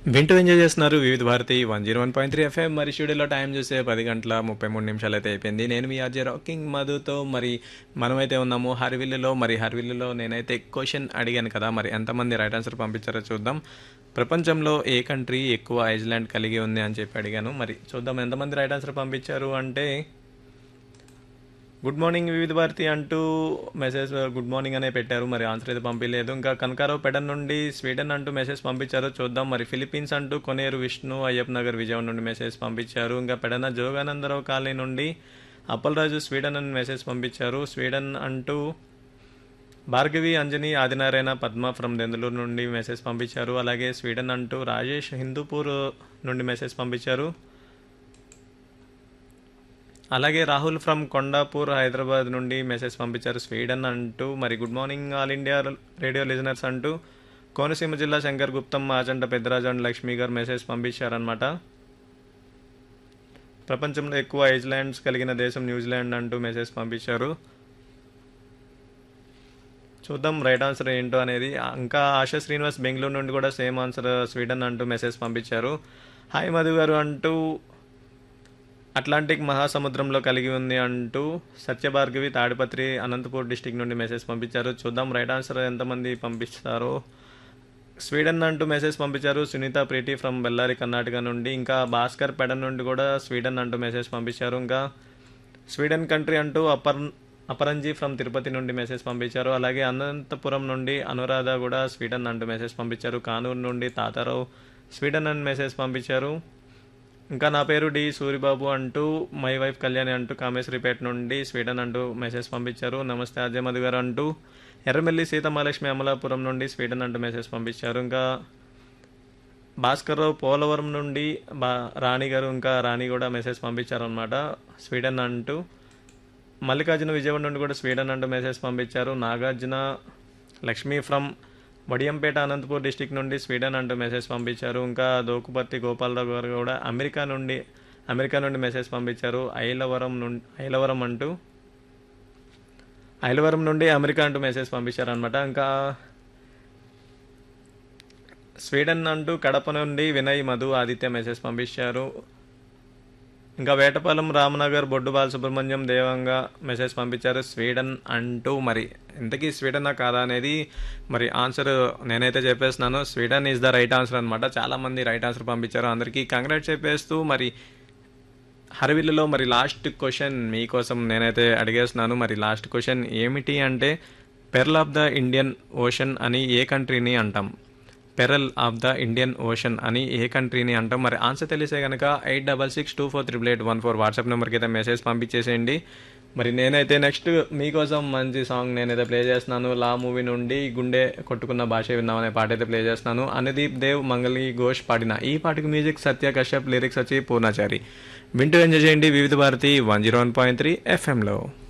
వింటూ ఎంజాయ్ చేస్తున్నారు Vividh Bharati one zero one point three FM మరి స్టూడియోలో టైం చూస్తే పది గంటల ముప్పై మూడు నిమిషాలు అయితే అయిపోయింది నేను మీ ఆర్జే రాకింగ్ మధుతో మరి మనమైతే ఉన్నాము హర్విల్లులో మరి హర్విల్లులో నేనైతే క్వశ్చన్ అడిగాను కదా మరి ఎంతమంది రైట్ ఆన్సర్ పంపించారో చూద్దాం ప్రపంచంలో ఏ కంట్రీ ఎక్కువ ఐస్లాండ్ కలిగి ఉంది అని చెప్పి అడిగాను మరి చూద్దాం ఎంతమంది రైట్ ఆన్సర్ పంపించారు అంటే గుడ్ మార్నింగ్ వివిధ భారతి అంటూ మెసేజ్ గుడ్ మార్నింగ్ అనే పెట్టారు మరి ఆన్సర్ అయితే పంపించలేదు ఇంకా కనకారావు పెడన్ నుండి స్వీడన్ అంటూ మెసేజ్ పంపించారు చూద్దాం మరి ఫిలిప్పీన్స్ అంటూ కొనేరు విష్ణు అయ్యప్ప నగర్ విజయవాడ నుండి మెసేజ్ పంపించారు ఇంకా పెడన జోగానందరావు కాలనీ నుండి అప్పలరాజు స్వీడన్ అని మెసేజ్ పంపించారు స్వీడన్ అంటూ భార్గవి అంజని ఆదినారాయణ పద్మ ఫ్రమ్ దెందులూరు నుండి మెసేజ్ పంపించారు అలాగే స్వీడన్ అంటూ రాజేష్ హిందూపూర్ నుండి మెసేజ్ పంపించారు అలాగే రాహుల్ ఫ్రమ్ కొండాపూర్ హైదరాబాద్ నుండి మెసేజ్ పంపించారు స్వీడన్ అంటూ మరి good morning all India radio listeners అంటూ కోనసీమ జిల్లా శంకర్ గుప్తం మాచంట పెద్దరాజు అండ్ లక్ష్మి గారు మెసేజ్ పంపించారనమాట ప్రపంచంలో ఎక్కువ ఐస్లాండ్స్ కలిగిన దేశం న్యూజిలాండ్ అంటూ మెసేజ్ పంపించారు చూద్దాం రైట్ ఆన్సర్ ఏంటో అనేది ఇంకా ఆశా శ్రీనివాస్ బెంగళూరు నుండి కూడా సేమ్ ఆన్సర్ స్వీడన్ అంటూ మెసేజ్ పంపించారు హాయ్ మధు గారు అంటూ అట్లాంటిక్ మహాసముద్రంలో కలిగి ఉంది అంటూ సత్యభార్గవి తాడిపత్రి అనంతపూర్ డిస్టిక్ నుండి మెసేజ్ పంపించారు చూద్దాం రైట్ ఆన్సర్ ఎంతమంది పంపిస్తారో స్వీడన్ అంటూ మెసేజ్ పంపించారు సునీత ప్రీతి ఫ్రమ్ బెల్లారి కర్ణాటక నుండి ఇంకా భాస్కర్ పెడన్ నుండి కూడా స్వీడన్ అంటూ మెసేజ్ పంపించారు ఇంకా స్వీడన్ కంట్రీ అంటూ అపర్ అపరంజీ ఫ్రమ్ తిరుపతి నుండి మెసేజ్ పంపించారు అలాగే అనంతపురం నుండి అనురాధ కూడా స్వీడన్ అంటూ మెసేజ్ పంపించారు కానూరు నుండి తాతారావు స్వీడన్ అని మెసేజ్ పంపించారు ఇంకా నా పేరు డి సూరిబాబు అంటూ మై వైఫ్ కళ్యాణి అంటూ కామేశ్వరిపేట నుండి స్వీడన్ అంటూ మెసేజ్ పంపించారు నమస్తే అజయ్ మధు గారు అంటూ ఎర్రమెల్లి సీతమహాలక్ష్మి అమలాపురం నుండి స్వీడన్ అంటూ మెసేజ్ పంపించారు ఇంకా భాస్కర్ రావు పోలవరం నుండి బా రాణి గారు ఇంకా రాణి కూడా మెసేజ్ పంపించారు అనమాట స్వీడన్ అంటూ మల్లికార్జున విజయవాడ నుండి కూడా స్వీడన్ అంటూ మెసేజ్ పంపించారు నాగార్జున లక్ష్మి ఫ్రమ్ వడియంపేట అనంతపూర్ డిస్టిక్ నుండి స్వీడన్ అంటూ మెసేజ్ పంపించారు ఇంకా దోకుపర్తి గోపాలరావు గారు కూడా అమెరికా నుండి అమెరికా నుండి మెసేజ్ పంపించారు ఐలవరం నుండి ఐలవరం అంటూ ఐలవరం నుండి అమెరికా అంటూ మెసేజ్ పంపించారు అనమాట ఇంకా స్వీడన్ అంటూ కడప నుండి వినయ్ మధు ఆదిత్య మెసేజ్ పంపించారు ఇంకా వేటపాలెం రామనగర్ బొడ్డు బాలసుబ్రహ్మణ్యం దేవంగా మెసేజ్ పంపించారు స్వీడన్ అంటూ మరి ఇంతకీ స్వీడనా కాదా అనేది మరి ఆన్సర్ నేనైతే చెప్పేస్తున్నాను Sweden is the right answer అనమాట చాలామంది రైట్ ఆన్సర్ పంపించారు అందరికీ కంగ్రాట్స్ చెప్పేస్తూ మరి హరవిల్లులో మరి లాస్ట్ క్వశ్చన్ మీకోసం నేనైతే అడిగేస్తున్నాను మరి లాస్ట్ క్వశ్చన్ ఏమిటి అంటే pearl of the Indian ocean అని ఏ కంట్రీని అంటాం pearl of the Indian ocean అని ఏ కంట్రీని అంటాం మరి ఆన్సర్ తెలిసే కనుక eight double six two four triple eight one four WhatsApp నెంబర్కి అయితే మెసేజ్ పంపించేసేయండి మరి నేనైతే నెక్స్ట్ మీకోసం మంచి సాంగ్ నేనైతే ప్లే చేస్తున్నాను లా మూవీ నుండి గుండె కొట్టుకున్న భాష విన్నాం అనే పాట అయితే ప్లే చేస్తున్నాను అనుదీప్ దేవ్ మంగళి ఘోష్ పాడిన ఈ పాటకి మ్యూజిక్ సత్య కశ్యప్ లిరిక్స్ వచ్చి పూర్ణాచారి వింటూ ఎంజాయ్ చేయండి Vividh Bharati one zero one point three ఎఫ్ఎంలో